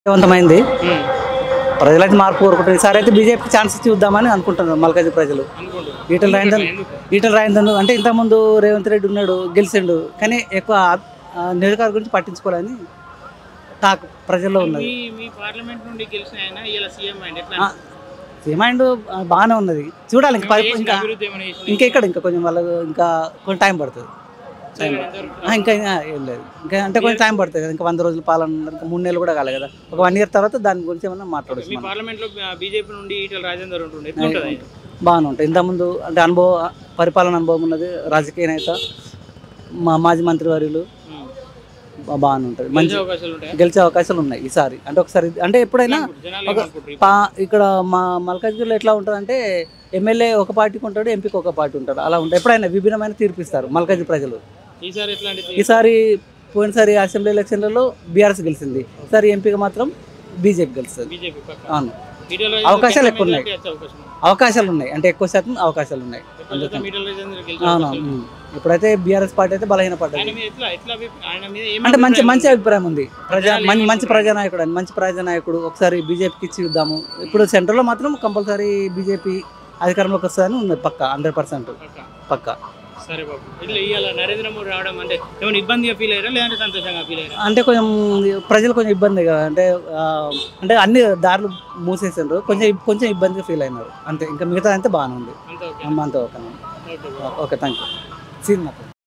విజయవంతమైంది ప్రజలైతే మార్పు కోరుకుంటారు ఈసారి అయితే బీజేపీకి ఛాన్స్ ఇచ్చి చూద్దామని అనుకుంటున్నారు మల్కాజీ ప్రజలు ఈటల రాజేందర్ ఈటల రాజేందర్ అంటే ఇంతకుముందు రేవంత్ రెడ్డి ఉన్నాడు గెలిచిండు కానీ ఎక్కువ ఆ, నియోజకవర్గం గురించి పట్టించుకోవాలని టాక్ ప్రజల్లో ఉన్నది మీ మీ పార్లమెంట్ నుండి గెలిచిన ఆయన ఇలా సీఎం అయింది ఎట్లా ఆ, మైండ్ బాగానే ఉన్నది చూడాలి ఇంకా పరి- ఇంకా అభివృద్ధి ఏమైనా చేసిందా? ఇంకా ఇక్కడ ఇంకా కొంచెం వాళ్ళకు ఇంకా కొంచెం టైం పడుతుంది టైం ఎంతవరకు? ఆ, ఇంకా ఇంకా ఏం లేదు ఇంకా అంటే కొంచెం టైం పడుతుంది కదా ఇంకా వంద రోజుల పాలన ఉన్నది. ఇంకా మూడు నెలలు కూడా కాలే కదా ఒక వన్ ఇయర్ తర్వాత దాని గురించి ఏమన్నా మాట్లాడచ్చు మీ పార్లమెంట్ లో బీజేపీ నుండి ఈటల రాజేందర్ ఉంటుండే ఎట్లుంటది బాగానే ఉంటాయి ఇంతకుముందు అంటే అనుభవం పరిపాలన అనుభవం ఉన్నది రాజకీయ నేత మా మాజీ మంత్రివర్యులు ఉమ్. బా- బాగానే ఉంటుంది మంచి మంచి అవకాశాలు ఉంటాయి గెలిచే అవకాశాలు ఉన్నాయి ఈసారి అంటే ఒకసారి అంటే ఎప్పుడైనా జనాలు ఒక ఏమనుకుంటారు? పా ఇక్కడ మా మల్కాజ్గిరిలో ఎట్లా ఉంటుంది అంటే ఎమ్మెల్యే ఒక పార్టీకి ఉంటాడు ఎంపీకి ఒక పార్టీ ఉంటాడు అలా ఉంటుంది ఎప్పుడైనా విభిన్నమైన తీర్పిస్తారు మల్కాజ్గిరి ప్రజలు ఈసారి ఎట్లాంటి ఈసారి పోయినసారి అసెంబ్లీ ఎలక్షన్లలో బీఆర్ఎస్ గెలిచింది ఈసారి ఎంపీగా మాత్రం బీజేపీ గెలుస్తుంది బీజేపీ పక్క అవును ఈటల అవకాశాలు రాజేందర్ ఎక్కువ ఉన్నాయి. మెజారిటీ వచ్చే అవకాశం ఉంది. అవకాశాలు ఉన్నాయి అంటే ఎక్కువ శాతం అవకాశాలు ఉన్నాయి ఎక్కువ శాతం ఈటల రాజేందర్ గెలిచే అవును అవకాశాలు ఉన్నాయి. ఉమ్. ఇప్పుడైతే బీఆర్ఎస్ పార్టీ అయితే బలహీన పడ్డది ఆయన మీద ఎట్లా ఎట్లా అభి- ఆయన మీద ఏం అంటే మంచి అభిప్రాయం మంచి ఉంది? అభిప్రాయం ఉంది ప్రజా మంచి మంచి ప్రజానాయకుడు అని మంచి ప్రజానాయకుడు ఒకసారి బీజేపీకి ఇచ్చి చూద్దాము ఇప్పుడు సెంట్రల్లో మాత్రం కంపల్సరీ బీజేపీ అధికారంలోకి వస్తుందని ఉన్నది పక్క హండ్రెడ్ పర్సెంట్ పక్క. పక్క సరే బాబు ఇట్లా ఇవాళ నరేంద్ర మోడీ రావడం అంటే ఏమైనా ఇబ్బందిగా ఫీల్ అయ్యారా లేదంటే సంతోషంగా ఫీల్ అయ్యారా అంటే కొంచెం ప్రజలు కొంచెం ఇబ్బంది కదా అంటే ఆ, అంటే అన్ని దారులు మూసేసిండ్రు కొంచెం కొంచెం ఇబ్బందిగా ఫీల్ అయినారు అంతే ఇంకా మిగతా అంతే బాగానే ఉంది అంత ఓకే అంత okay okay okay thank you scene మాత్రం